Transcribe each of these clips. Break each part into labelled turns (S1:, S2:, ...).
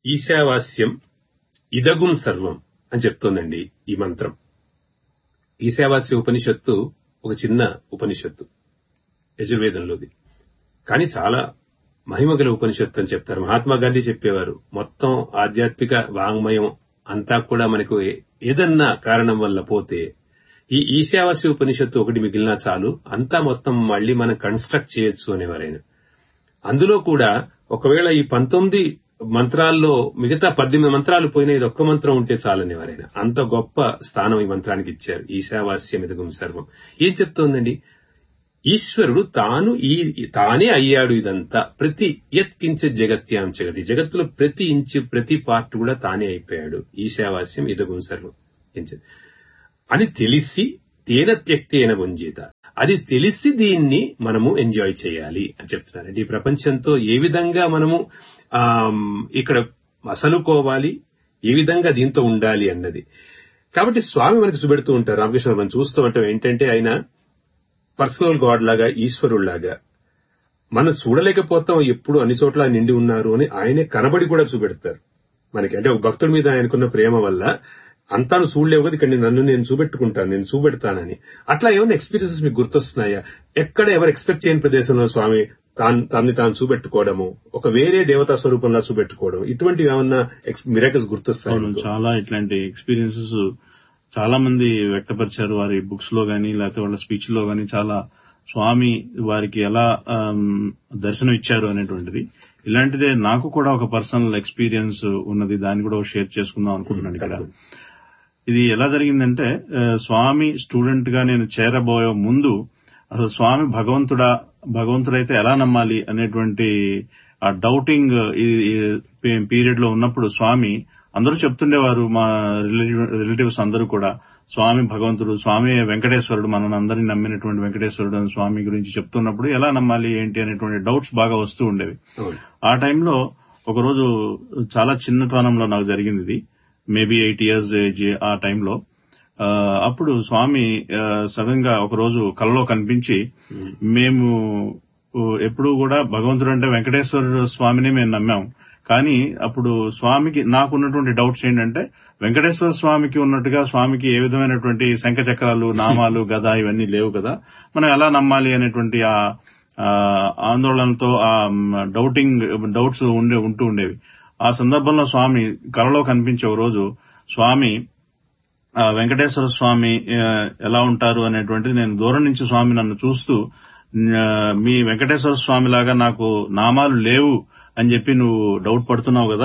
S1: ఈశావాస్యం ఇదగుం సర్వం అని చెప్తోందండి ఈ మంత్రం ఈశావాస్య ఉపనిషత్తు ఒక చిన్న ఉపనిషత్తు యజుర్వేదంలోది కానీ చాలా మహిమగల ఉపనిషత్తు అని చెప్తారు మహాత్మా గాంధీ చెప్పేవారు మొత్తం ఆధ్యాత్మిక వాంగ్మయం అంతా కూడా మనకు ఏదన్నా కారణం వల్ల పోతే ఈ ఈశావాస్య ఉపనిషత్తు ఒకటి మిగిలినా చాలు అంతా మొత్తం మళ్ళీ మనం కన్స్ట్రక్ట్ చేయొచ్చు అనేవారాయన అందులో కూడా ఒకవేళ ఈ పంతొమ్మిది మంత్రాల్లో మిగతా పద్దెనిమిది మంత్రాలు పోయినా ఇది ఒక్క మంత్రం ఉంటే చాలనేవారైనా అంత గొప్ప స్థానం ఈ మంత్రానికి ఇచ్చారు ఈశావాస్యం ఎదుగుం సర్వం ఏం చెప్తోందండి ఈశ్వరుడు తాను ఈ తానే అయ్యాడు ఇదంతా ప్రతి యత్కించ జగత్యాం జగతి జగత్తులో ప్రతి ఇంచు ప్రతి పార్ట్ కూడా తానే అయిపోయాడు ఈశావాస్యం ఇదగుం సర్వం అని తెలిసి తేన త్యక్తేన వంజీత అది తెలిసి దీన్ని మనము ఎంజాయ్ చేయాలి అని చెప్తున్నారండి ఈ ప్రపంచంతో ఏ విధంగా మనము ఇక్కడ మసలుకోవాలి ఏ విధంగా దీంతో ఉండాలి అన్నది కాబట్టి స్వామి మనకు చూపెడుతూ ఉంటారు రామకృష్ణ మనం చూస్తూ ఉంటాం ఏంటంటే ఆయన పర్సనల్ గాడ్ లాగా ఈశ్వరుళ్లాగా మనం చూడలేకపోతాం ఎప్పుడు అన్ని చోట్ల నిండి ఉన్నారు అని ఆయనే కనబడి కూడా చూపెడతారు మనకి అంటే ఒక భక్తుడి మీద ఆయనకున్న ప్రేమ వల్ల అంతాను చూడలేవు కదా ఇక్కడ నన్ను నేను చూపెట్టుకుంటాను నేను చూపెడతానని అట్లా ఏమైనా ఎక్స్పీరియన్సెస్ మీకు గుర్తొస్తున్నాయా ఎక్కడ ఎవరు ఎక్స్పెక్ట్ చేయని ప్రదేశంలో స్వామి తాను తాన్ని తాను చూపెట్టుకోవడము ఒక వేరే దేవతా స్వరూపంలో చూపెట్టుకోవడం ఇటువంటివి ఏమన్నా మిరాకల్స్ గుర్తొస్తాయి
S2: చాలా ఇట్లాంటి ఎక్స్పీరియన్సెస్ చాలా మంది వ్యక్తపరిచారు వారి బుక్స్ లో గానీ లేకపోతే వాళ్ళ స్పీచ్ లో గానీ చాలా స్వామి వారికి ఎలా దర్శనం ఇచ్చారు అనేటువంటిది ఇలాంటిదే నాకు కూడా ఒక పర్సనల్ ఎక్స్పీరియన్స్ ఉన్నది దాన్ని కూడా షేర్ చేసుకుందాం అనుకుంటున్నాను ఇక్కడ ఇది ఎలా జరిగిందంటే స్వామి స్టూడెంట్ గా నేను చేరబోయే ముందు అసలు స్వామి భగవంతుడా భగవంతుడైతే ఎలా నమ్మాలి అనేటువంటి ఆ డౌటింగ్ పీరియడ్ లో ఉన్నప్పుడు స్వామి అందరూ చెప్తుండేవారు మా రిలేటివ్స్ అందరూ కూడా స్వామి భగవంతుడు స్వామి వెంకటేశ్వరుడు మనల్ని అందరినీ నమ్మినటువంటి వెంకటేశ్వరుడు అని స్వామి గురించి చెప్తున్నప్పుడు ఎలా నమ్మాలి ఏంటి అనేటువంటి డౌట్స్ బాగా వస్తూ ఉండేవి ఆ టైంలో ఒకరోజు చాలా చిన్నతనంలో నాకు జరిగింది ఇది మేబీ ఎయిట్ ఇయర్స్ ఏజ్ ఆ టైంలో అప్పుడు స్వామి సడన్ గా ఒకరోజు కలలో కనిపించి మేము ఎప్పుడు కూడా భగవంతుడు అంటే వెంకటేశ్వర స్వామిని మేము నమ్మాం కానీ అప్పుడు స్వామికి నాకున్నటువంటి డౌట్స్ ఏంటంటే వెంకటేశ్వర స్వామికి ఉన్నట్టుగా స్వామికి ఏ విధమైనటువంటి శంఖ చక్రాలు నామాలు గద ఇవన్నీ లేవు కదా మనం ఎలా నమ్మాలి అనేటువంటి ఆ ఆందోళనతో ఆ డౌటింగ్ డౌట్స్ ఉండే ఉంటూ ఉండేవి ఆ సందర్భంలో స్వామి కలలో కనిపించే ఓ రోజు స్వామి వెంకటేశ్వర స్వామి ఎలా ఉంటారు అనేటువంటిది నేను దూరం నుంచి స్వామి నన్ను చూస్తూ మీ వెంకటేశ్వర స్వామి లాగా నాకు నామాలు లేవు అని చెప్పి నువ్వు డౌట్ పడుతున్నావు కదా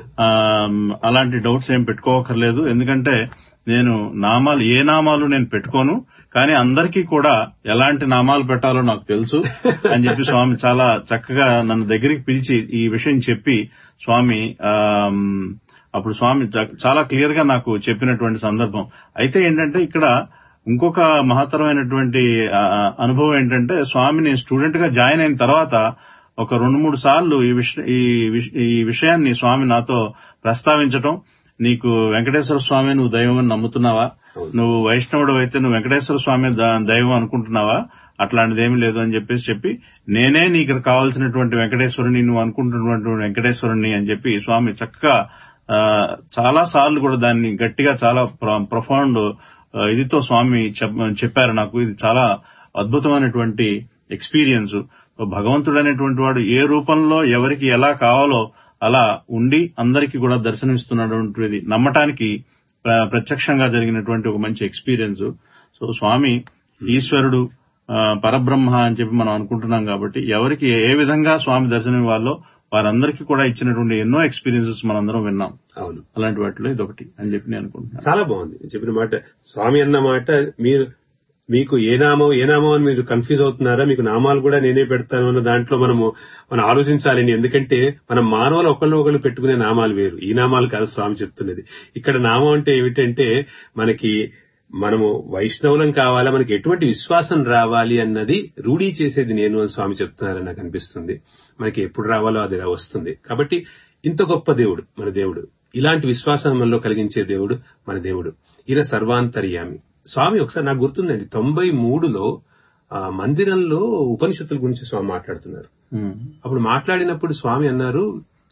S2: అలాంటి డౌట్స్ ఏం పెట్టుకోకర్లేదు ఎందుకంటే నేను నామాలు ఏ నామాలు నేను పెట్టుకోను కానీ అందరికీ కూడా ఎలాంటి నామాలు పెట్టాలో నాకు తెలుసు అని చెప్పి స్వామి చాలా చక్కగా నన్ను దగ్గరికి పిలిచి ఈ విషయం చెప్పి స్వామి అప్పుడు స్వామి చాలా క్లియర్ గా నాకు చెప్పినటువంటి సందర్భం అయితే ఏంటంటే ఇక్కడ ఇంకొక మహత్తరమైనటువంటి అనుభవం ఏంటంటే స్వామిని స్టూడెంట్ గా జాయిన్ అయిన తర్వాత ఒక రెండు మూడు సార్లు ఈ విష ఈ విషయాన్ని స్వామి నాతో ప్రస్తావించటం నీకు వెంకటేశ్వర స్వామి నువ్వు దైవం అని నమ్ముతున్నావా నువ్వు వైష్ణవుడు అయితే నువ్వు వెంకటేశ్వర స్వామి దైవం అనుకుంటున్నావా అట్లాంటిది ఏమీ లేదు అని చెప్పేసి చెప్పి నేనే నీకు కావాల్సినటువంటి వెంకటేశ్వరుని నువ్వు అనుకుంటున్నటువంటి వెంకటేశ్వరుని అని చెప్పి స్వామి చక్కగా చాలా సార్లు కూడా దాన్ని గట్టిగా చాలా ప్రొఫౌండ్ ఇదితో స్వామి చెప్పారు నాకు ఇది చాలా అద్భుతమైనటువంటి ఎక్స్పీరియన్స్ భగవంతుడు అనేటువంటి వాడు ఏ రూపంలో ఎవరికి ఎలా కావాలో అలా ఉండి అందరికీ కూడా దర్శనమిస్తున్నటువంటిది నమ్మటానికి ప్రత్యక్షంగా జరిగినటువంటి ఒక మంచి ఎక్స్పీరియన్స్ సో స్వామి ఈశ్వరుడు పరబ్రహ్మ అని చెప్పి మనం అనుకుంటున్నాం కాబట్టి ఎవరికి ఏ విధంగా స్వామి దర్శనం ఇవ్వాలో వారందరికీ కూడా ఇచ్చినటువంటి ఎన్నో ఎక్స్పీరియన్సెస్ మనందరం విన్నాం
S1: అవును
S2: అలాంటి వాటిలో ఇదొకటి అని చెప్పి నేను అనుకుంటున్నాను
S1: చాలా బాగుంది చెప్పిన మాట స్వామి అన్న మాట మీరు మీకు ఏ నామం ఏ నామం అని మీరు కన్ఫ్యూజ్ అవుతున్నారా మీకు నామాలు కూడా నేనే పెడతాను అన్న దాంట్లో మనము మనం ఆలోచించాలండి ఎందుకంటే మనం మానవులు ఒకళ్ళు ఒకళ్ళు పెట్టుకునే నామాలు వేరు ఈ నామాలు కాదు స్వామి చెప్తున్నది ఇక్కడ నామం అంటే ఏమిటంటే మనకి మనము వైష్ణవులం కావాలా మనకి ఎటువంటి విశ్వాసం రావాలి అన్నది రూఢీ చేసేది నేను అని స్వామి చెప్తున్నారని నాకు అనిపిస్తుంది మనకి ఎప్పుడు రావాలో అది వస్తుంది కాబట్టి ఇంత గొప్ప దేవుడు మన దేవుడు ఇలాంటి విశ్వాసం మనలో కలిగించే దేవుడు మన దేవుడు ఈయన సర్వాంతర్యామి స్వామి ఒకసారి నాకు గుర్తుందండి తొంభై మూడులో ఆ మందిరంలో ఉపనిషత్తుల గురించి స్వామి మాట్లాడుతున్నారు అప్పుడు మాట్లాడినప్పుడు స్వామి అన్నారు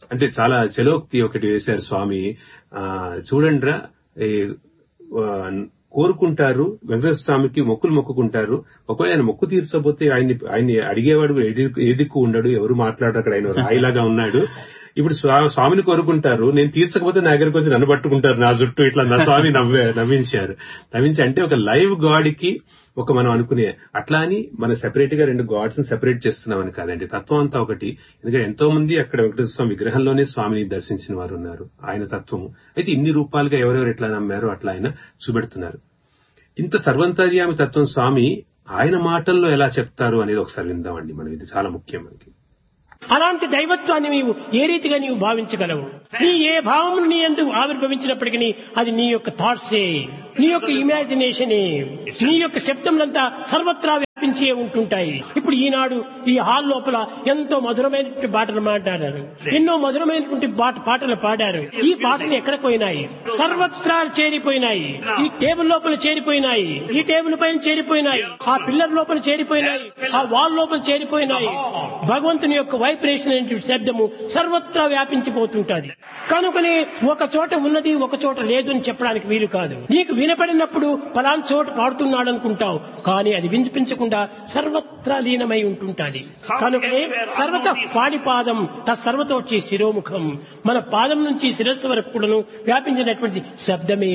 S1: అంటే చాలా చలోక్తి ఒకటి వేశారు స్వామి ఆ చూడండిరా ఈ, ఆ, కోరుకుంటారు వెంకటేశ్వర స్వామికి మొక్కులు మొక్కుకుంటారు ఒకవేళ ఆయన మొక్కు తీర్చకపోతే ఆయన్ని ఆయన్ని అడిగేవాడు ఏది- ఏ దిక్కు ఉండడు ఎవరు మాట్లాడరు అక్కడ ఆయన రాయిలాగా ఉన్నాడు ఇప్పుడు స్వా- స్వామిని కోరుకుంటారు నేను తీర్చకపోతే నా దగ్గరకు వచ్చి నన్ను పట్టుకుంటారు నా చుట్టూ ఇట్లా నా స్వామి నవ్వే నవ్వించారు నవ్వించి అంటే ఒక లైవ్ గాడ్ కి ఒక మనం అనుకునే అట్లా అని మనం సెపరేట్ గా రెండు గాడ్స్ ని సెపరేట్ చేస్తున్నామని కాదండి తత్వం అంతా ఒకటి ఎందుకంటే ఎంతో మంది అక్కడ వెంకటేశ్వర స్వామి విగ్రహంలోనే స్వామిని దర్శించిన వారు ఉన్నారు ఆయన తత్వం అయితే ఇన్ని రూపాలుగా ఎవరెవరు ఎట్లా నమ్మారో అట్లా ఆయన చూపెడుతున్నారు ఇంత సర్వంతర్యామి తత్వం స్వామి ఆయన మాటల్లో ఎలా చెప్తారు అనేది ఒకసారి విందామండి మనం ఇది చాలా ముఖ్యం మనకి
S3: అలాంటి దైవత్వాన్ని నీవు ఏ రీతిగా నీవు భావించగలవు నీ ఏ భావము నీ ఎందుకు ఆవిర్భవించినప్పటికీ అది నీ యొక్క థాట్సే నీ యొక్క ఇమాజినేషనే నీ యొక్క శబ్దములంతా సర్వత్రా వ్యాపించే ఉంటుంటాయి ఇప్పుడు ఈనాడు ఈ హాల్ లోపల ఎంతో మధురమైనటువంటి పాటలు మాట్లాడారు ఎన్నో మధురమైనటువంటి పాట పాటలు పాడారు ఈ పాటలు ఎక్కడ పోయినాయి సర్వత్రా చేరిపోయినాయి ఈ టేబుల్ లోపల చేరిపోయినాయి ఈ టేబుల్ పైన చేరిపోయినాయి ఆ పిల్లర్ లోపల చేరిపోయినాయి ఆ వాల్ లోపల చేరిపోయినాయి భగవంతుని యొక్క వైబ్రేషన్ అనేటువంటి శబ్దము సర్వత్రా వ్యాపించిపోతుంటది కనుకనే ఒక చోట ఉన్నది ఒక చోట లేదు అని చెప్పడానికి వీలు కాదు నీకు వినపడినప్పుడు పలాన్ చోట పాడుతున్నాడు అనుకుంటావు కానీ అది వినిపించకుండా సర్వత్రా లీనమై ఉంటుంటాది కనుకనే సర్వత పాడిపాదం తత్సర్వతోచి శిరోముఖం మన పాదం నుంచి శిరస్సు వరకు కూడాను వ్యాపించినటువంటి శబ్దమే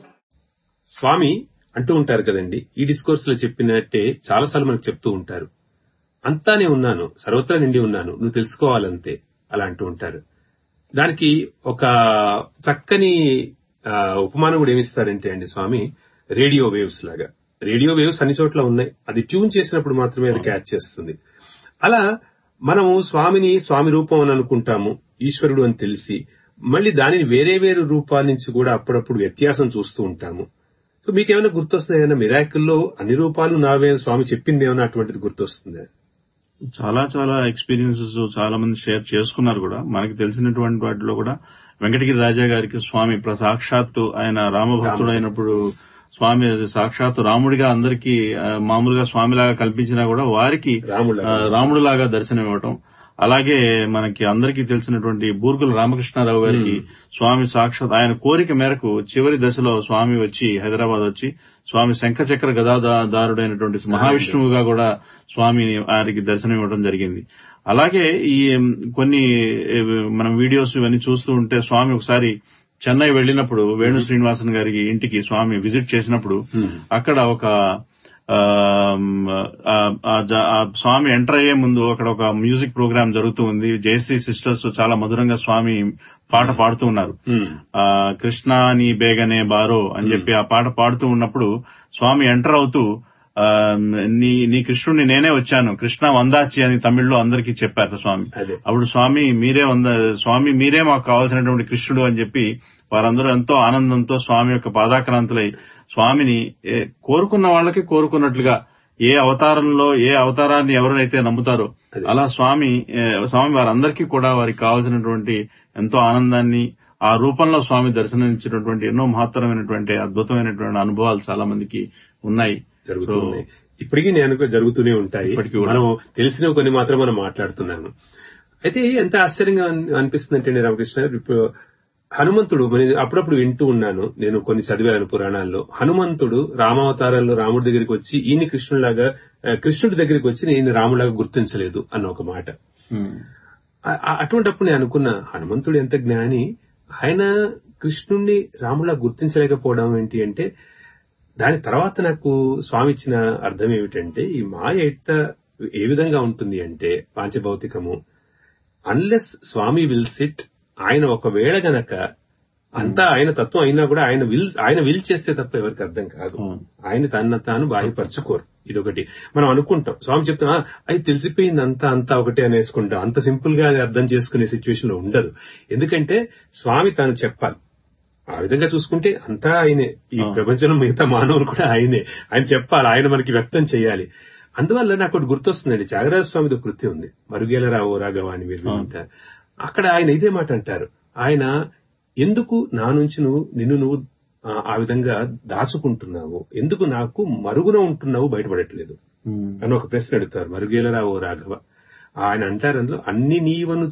S1: స్వామి అంటూ ఉంటారు కదండి ఈ డిస్కోర్స్ లో చెప్పినట్టే చాలాసార్లు మనకు చెప్తూ ఉంటారు అంతానే ఉన్నాను సర్వత్రా నిండి ఉన్నాను నువ్వు తెలుసుకోవాలంతే అలా అంటూ ఉంటారు దానికి ఒక చక్కని ఆ, ఉపమానం కూడా ఏమిస్తారంటే అండి స్వామి రేడియో వేవ్స్ లాగా రేడియో వేవ్స్ అన్ని చోట్ల ఉన్నాయి అది ట్యూన్ చేసినప్పుడు మాత్రమే అది క్యాచ్ చేస్తుంది అలా మనము స్వామిని స్వామి రూపం అని అనుకుంటాము ఈశ్వరుడు అని తెలిసి మళ్ళీ దానిని వేరే వేరే రూపాల నుంచి కూడా అప్పుడప్పుడు వ్యత్యాసం చూస్తూ ఉంటాము సో మీకేమైనా గుర్తొస్తున్నాయి ఏమైనా మిరాకిల్లో అన్ని రూపాలు నావే అని స్వామి చెప్పింది ఏమైనా అటువంటిది గుర్తొస్తుందా
S2: చాలా చాలా ఎక్స్పీరియన్సెస్ చాలా మంది షేర్ చేసుకున్నారు కూడా మనకి తెలిసినటువంటి వాటిలో కూడా వెంకటగిరి రాజా గారికి స్వామి ప్ర- సాక్షాత్తు ఆయన రామభక్తుడు అయినప్పుడు స్వామి సాక్షాత్తు రాముడిగా అందరికీ ఆ, మామూలుగా స్వామిలాగా కల్పించినా కూడా వారికి
S1: రాముడిలాగా.
S2: ఆ, రాముడిలాగా దర్శనం ఇవ్వటం అలాగే మనకి అందరికీ తెలిసినటువంటి బూర్గుల రామకృష్ణారావు గారికి స్వామి సాక్షాత్ ఆయన కోరిక మేరకు చివరి దశలో స్వామి వచ్చి హైదరాబాద్ వచ్చి స్వామి శంఖచక్ర గదాదారుడైనటువంటి మహావిష్ణువుగా కూడా స్వామి వారికి దర్శనం ఇవ్వడం జరిగింది అలాగే ఈ ఉమ్, కొన్ని ఏ, మనం వీడియోస్ ఇవన్నీ చూస్తూ ఉంటే స్వామి ఒకసారి చెన్నై వెళ్ళినప్పుడు వేణు శ్రీనివాసన్ గారికి ఇంటికి స్వామి విజిట్ చేసినప్పుడు అక్కడ ఒక ఆమ్, ఆ, ఆ జ- ఆ స్వామి ఎంటర్ అయ్యే ముందు అక్కడ ఒక మ్యూజిక్ ప్రోగ్రామ్ జరుగుతూ ఉంది జయశ్రీ సిస్టర్స్ చాలా మధురంగా స్వామి పాట పాడుతూ ఉన్నారు ఆ కృష్ణ నీ బేగనే బారో అని చెప్పి ఆ పాట పాడుతూ ఉన్నప్పుడు స్వామి ఎంటర్ అవుతూ ఆ, నీ నీ కృష్ణుడిని నేనే వచ్చాను కృష్ణ వందాచి అని తమిళ్లో అందరికీ చెప్పారు స్వామి
S1: అదే.
S2: అప్పుడు స్వామి మీరే వంద స్వామి మీరే మాకు కావాల్సినటువంటి కృష్ణుడు అని చెప్పి వారందరూ ఎంతో ఆనందంతో స్వామి యొక్క పాదాక్రాంతులై స్వామిని ఏ, కోరుకున్న వాళ్ళకి కోరుకున్నట్లుగా ఏ అవతారంలో ఏ అవతారాన్ని ఎవరైతే నమ్ముతారో
S1: అదే.
S2: అలా స్వామి ఏ, స్వామి వారందరికీ కూడా వారికి కావాల్సినటువంటి ఎంతో ఆనందాన్ని ఆ రూపంలో స్వామి దర్శనమిచ్చినటువంటి ఎన్నో మహత్తరమైనటువంటి అద్భుతమైనటువంటి అనుభవాలు చాలా మందికి ఉన్నాయి
S1: జరుగుతూ
S2: So,
S1: ఉన్నాయి ఇప్పటికీ నేను జరుగుతూనే ఉంటాయి
S2: ఇప్పటికీ కూడా.
S1: మనం తెలిసినవి కొన్ని మాత్రం మనం మాట్లాడుతున్నాను అయితే ఎంత ఆశ్చర్యంగా అన్- అనిపిస్తుందంటే రామకృష్ణ గారు, ఇప్పుడు హనుమంతుడు మరి అప్పుడప్పుడు వింటూ ఉన్నాను నేను కొన్ని చదివాను పురాణాల్లో హనుమంతుడు రామావతారంలో రాముడి దగ్గరికి వచ్చి ఈయన కృష్ణుడిలాగా ఆ, కృష్ణుడి దగ్గరికి వచ్చి నేను రాముడిలాగా గుర్తించలేదు అన్న ఒక మాట
S2: ఉమ్,
S1: ఆ- ఆ- అటువంటప్పుడు నేను అనుకున్నా హనుమంతుడు ఎంత జ్ఞాని ఆయన కృష్ణుణ్ణి రాములా గుర్తించలేకపోవడం ఏంటి అంటే దాని తర్వాత నాకు స్వామి ఇచ్చిన అర్థం ఏమిటంటే ఈ మాయ ఎట్ట ఏ విధంగా ఉంటుంది అంటే పాంచభౌతికము అన్లెస్ స్వామి విల్ సిట్ ఆయన ఒకవేళ గనక అంతా ఆయన తత్వం అయినా కూడా ఆయన విల్ ఆయన విల్ చేస్తే తప్ప ఎవరికి అర్థం కాదు
S2: అవును.
S1: ఆయన తన తాను బాహ్యపరచుకోరు ఇదొకటి మనం అనుకుంటాం స్వామి చెప్తున్నా అది తెలిసిపోయింది అంతా అంతా ఒకటే అనేసుకుంటాం అంత సింపుల్ గా అది అర్థం చేసుకునే సిచ్యువేషన్ లో ఉండదు ఎందుకంటే స్వామి తాను చెప్పాలి ఆ విధంగా చూసుకుంటే అంతా ఆయనే ఈ
S2: ఆ.
S1: ప్రపంచంలో మిగతా మానవులు కూడా ఆయనే ఆయన చెప్పాలి ఆయన మనకి వ్యక్తం చేయాలి అందువల్ల నాకు ఒకటి గుర్తొస్తుందండి త్యాగరాజ స్వామిది ఒక కృతి ఉంది మరుగేలరా ఓ రాఘవ అని మీరు
S2: ఆ.
S1: వింటారు అక్కడ ఆయన ఇదే మాట అంటారు ఆయన ఎందుకు నా నుంచి నువ్వు నిన్ను నువ్వు ఆ, ఆ విధంగా దాచుకుంటున్నావు ఎందుకు నాకు మరుగున ఉంటున్నావు బయటపడట్లేదు
S2: ఉమ్,
S1: అని ఒక ప్రశ్న అడుగుతారు మరుగేలరా ఓ రాఘవ ఆయన అంటారు అందులో అన్ని నీవనుచు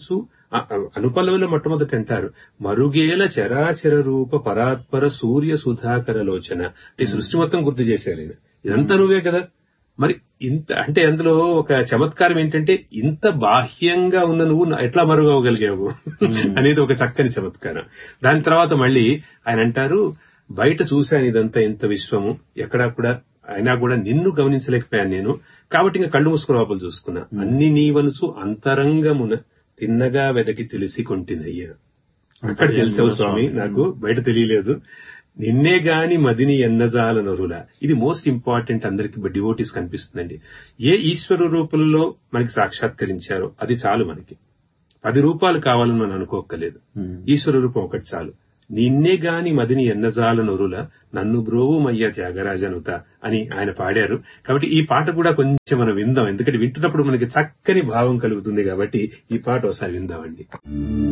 S1: ఆ- ఆ అనుపల్లవిలో మొట్టమొదటి అంటారు మరుగేల చరాచర రూప పరాత్పర సూర్య సుధాకర లోచన అంటే ఈ సృష్టి మొత్తం గుర్తు చేశారు ఆయన ఇదంతా నువ్వే కదా మరి ఇంత అంటే అందులో ఒక చమత్కారం ఏంటంటే ఇంత బాహ్యంగా ఉన్న నువ్వు నా- ఎట్లా మరుగవగలిగావు అనేది ఒక చక్కని చమత్కారం దాని తర్వాత మళ్ళీ ఆయన అంటారు బయట చూశాను ఇదంతా ఇంత విశ్వము ఎక్కడా కూడా అయినా కూడా నిన్ను గమనించలేకపోయాను నేను కాబట్టి ఇంకా కళ్ళు మూసుకుని లోపల చూసుకున్నా అన్ని నీవనుచు అంతరంగమున తిన్నగా వెదకి తెలిసి కొంటినయ్యా అక్కడ తెలిసావు స్వామి నాకు బయట తెలియలేదు నిన్నే గాని మదిని ఎన్నజాల నరుల ఇది మోస్ట్ ఇంపార్టెంట్ అందరికి డివోటీస్ కనిపిస్తుందండి ఏ ఈశ్వర రూపంలో మనకి సాక్షాత్కరించారో అది చాలు మనకి పది రూపాలు కావాలని మనం అనుకోక్కలేదు ఈశ్వర రూపం ఒకటి చాలు నిన్నే గాని మదిని ఎన్నజాల నొరుల నన్ను బ్రోవుమయ్య త్యాగరాజనుత అని ఆయన పాడారు కాబట్టి ఈ పాట కూడా కొంచెం మనం విందాం ఎందుకంటే వింటున్నప్పుడు మనకి చక్కని భావం కలుగుతుంది కాబట్టి ఈ పాట ఒకసారి విందామండి